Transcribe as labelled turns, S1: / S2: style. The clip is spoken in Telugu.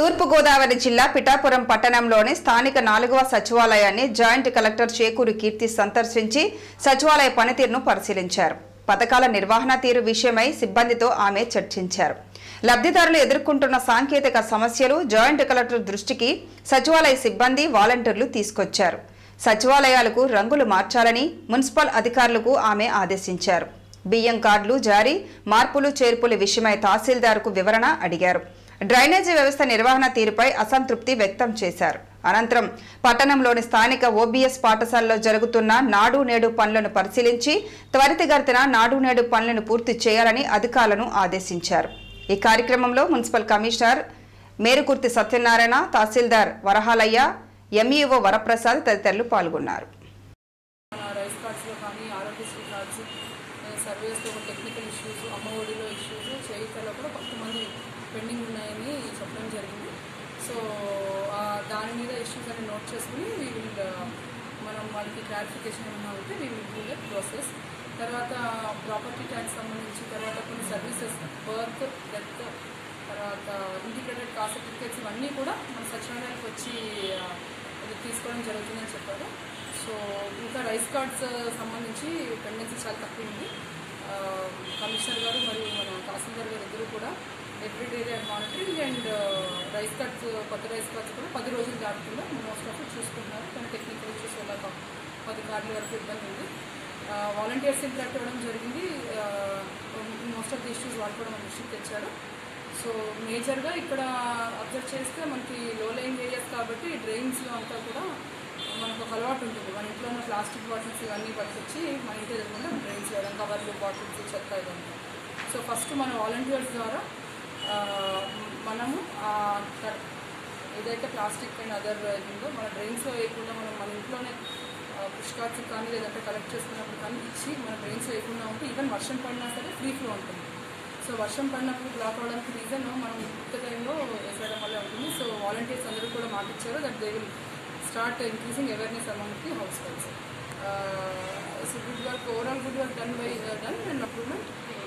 S1: తూర్పుగోదావరి జిల్లా పిఠాపురం పట్టణంలోని స్థానిక నాలుగవ సచివాలయాన్ని జాయింట్ కలెక్టర్ చేకూరి కీర్తి సందర్శించి సచివాలయ పనితీరును పరిశీలించారు పథకాల నిర్వహణ తీరు విషయమై సిబ్బందితో ఆమె చర్చించారు లబ్ధిదారులు ఎదుర్కొంటున్న సాంకేతిక సమస్యలు జాయింట్ కలెక్టర్ దృష్టికి సచివాలయ సిబ్బంది వాలంటీర్లు తీసుకొచ్చారు సచివాలయాలకు రంగులు మార్చాలని మున్సిపల్ అధికారులకు ఆమె ఆదేశించారు బియ్యం కార్డులు జారీ మార్పులు చేర్పుల విషయమై తహసీల్దార్కు వివరణ అడిగారు డ్రైనేజీ వ్యవస్థ నిర్వహణ తీరుపై అసంతృప్తి వ్యక్తం చేశారు అనంతరం పట్టణంలోని స్థానిక ఓబీఎస్ పాఠశాలలో జరుగుతున్న నాడు నేడు పనులను పరిశీలించి త్వరితగతిన నాడు నేడు పనులను పూర్తి చేయాలని అధికారులను ఆదేశించారు ఈ కార్యక్రమంలో మున్సిపల్ కమిషనర్ మేరుకుర్తి సత్యనారాయణ తహసీల్దార్ వరహాలయ్య ఎంఈఓ వరప్రసాద్ తదితరులు పాల్గొన్నారు
S2: మన రైస్ కార్డ్స్లో కానీ ఆరోగ్యశ్రీ కార్డ్స్ సర్వేస్తో టెక్నికల్ ఇష్యూస్ అమ్మఒడిలో ఇష్యూస్ చేయితలో కూడా కొంతమంది పెండింగ్ ఉన్నాయని చెప్పడం జరిగింది సో ఆ, దాని మీద ఇష్యూస్ అన్ని నోట్ చేసుకుని వీ విల్ మనం వాళ్ళకి క్లారిఫికేషన్ ఏమైనా ఉంటే we will do that process తర్వాత ప్రాపర్టీ ట్యాక్స్ సంబంధించి తర్వాత కొన్ని సర్వీసెస్ బర్త్ డెత్ తర్వాత ఇంటిగ్రేటెడ్ కాస్ట్ సర్టిఫికేట్స్ ఇవన్నీ కూడా మన సచివాలయానికి వచ్చి ఆ, ఇది తీసుకోవడం జరుగుతుందని చెప్పారు సో ఇంకా రైస్ కార్డ్స్ సంబంధించి పెండెన్సీ చాలా తక్కువ ఉంది ఆ, కమిషనర్ గారు మరియు మన తహసీల్దార్ గారు ఇద్దరు కూడా every day they monitoring and rice cards కొత్త రైస్ కార్డ్స్ కూడా పది రోజులు దాటుతుందో మోస్ట్ ఆఫ్ ఇట్ చూసుకుంటున్నారు కానీ టెక్నికల్ ఇష్యూస్ వల్ల ఒక పది కార్డుల వరకు ఇబ్బంది ఉంది వాలంటీర్స్ ఇంట్రాక్ట్ అవ్వడం జరిగింది మోస్ట్ ఆఫ్ ది ఇష్యూస్ వాళ్ళు కూడా మన దృష్టికి తెచ్చారు సో మేజర్గా ఇక్కడ అబ్జర్వ్ చేస్తే మనకి లో లైన్ ఏరియాస్ కాబట్టి డ్రైన్స్లో అంతా కూడా మనకు ఒక అలవాటు ఉంటుంది మన ఇంట్లో ఉన్న ప్లాస్టిక్ బాటిల్స్ ఇవన్నీ పట్టుకొచ్చి మన ఇంటి ఎదురుకుండా డ్రైన్స్ వేయడం కవర్లు బాటిల్స్ చెత్త ఇదంతా సో ఫస్ట్ మన వాలంటీర్స్ ద్వారా ఆ, మనము ఆ క- ఏదైతే ప్లాస్టిక్ అండ్ అదర్ ఉందో మన డ్రైన్స్లో వేయకుండా మనం మన ఇంట్లోనే పుష్ కార్డ్స్ కానీ లేదంటే కలెక్ట్ చేసుకున్నప్పుడు కానీ ఇచ్చి మన డ్రైన్స్ వేయకుండా ఉంటే ఈవెన్ వర్షం పడినా సరే ఫ్రీ ఫ్లో ఉంటుంది సో వర్షం పడినప్పుడు బ్లాక్ అవడానికి రీజన్ మనం ఇంత టైంలో వేసేయడం వల్ల ఉంటుంది సో వాలంటీర్స్ అందరూ కూడా మాటిచ్చారు that they will start increasing awareness amount the households so good work overall good work done by done and approvement